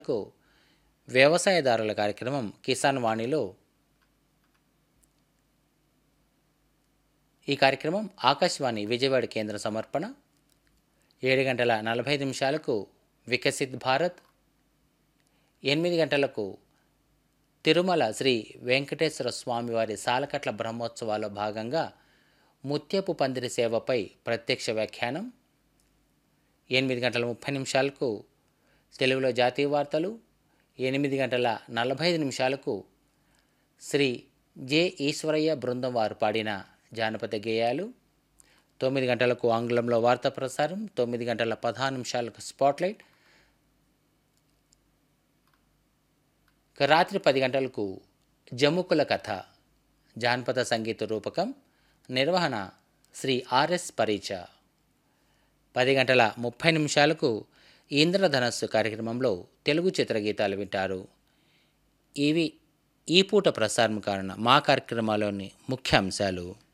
కు వ్యవసాయదారుల కార్యక్రమం కిసాన్ వాణిలో ఈ కార్యక్రమం ఆకాశవాణి విజయవాడ కేంద్ర సమర్పణ ఏడు గంటల నలభై ఐదు నిమిషాలకు వికసిత్ భారత్ ఎనిమిది గంటలకు తిరుమల శ్రీ వెంకటేశ్వర స్వామివారి సాలకట్ల బ్రహ్మోత్సవాల్లో భాగంగా ముత్యపు పందిరి సేవపై ప్రత్యక్ష వ్యాఖ్యానం ఎనిమిది గంటల ముప్పై నిమిషాలకు తెలుగులో జాతీయ వార్తలు ఎనిమిది గంటల నలభై ఐదు నిమిషాలకు శ్రీ జె ఈశ్వరయ్య బృందం వారు పాడిన జానపద గేయాలు తొమ్మిది గంటలకు ఆంగ్లంలో వార్తా ప్రసారం తొమ్మిది గంటల పదహారు నిమిషాలకు స్పాట్లైట్ ఇక రాత్రి పది గంటలకు జముకుల కథ జానపద సంగీత రూపకం నిర్వహణ శ్రీ ఆర్ఎస్ పరీచ పది గంటల ముప్పై నిమిషాలకు ఇంద్రధనస్సు కార్యక్రమంలో తెలుగు చిత్రగీతాలు వింటారు ఇవి ఈ పూట ప్రసారం కారణ మా కార్యక్రమాలోని ముఖ్య అంశాలు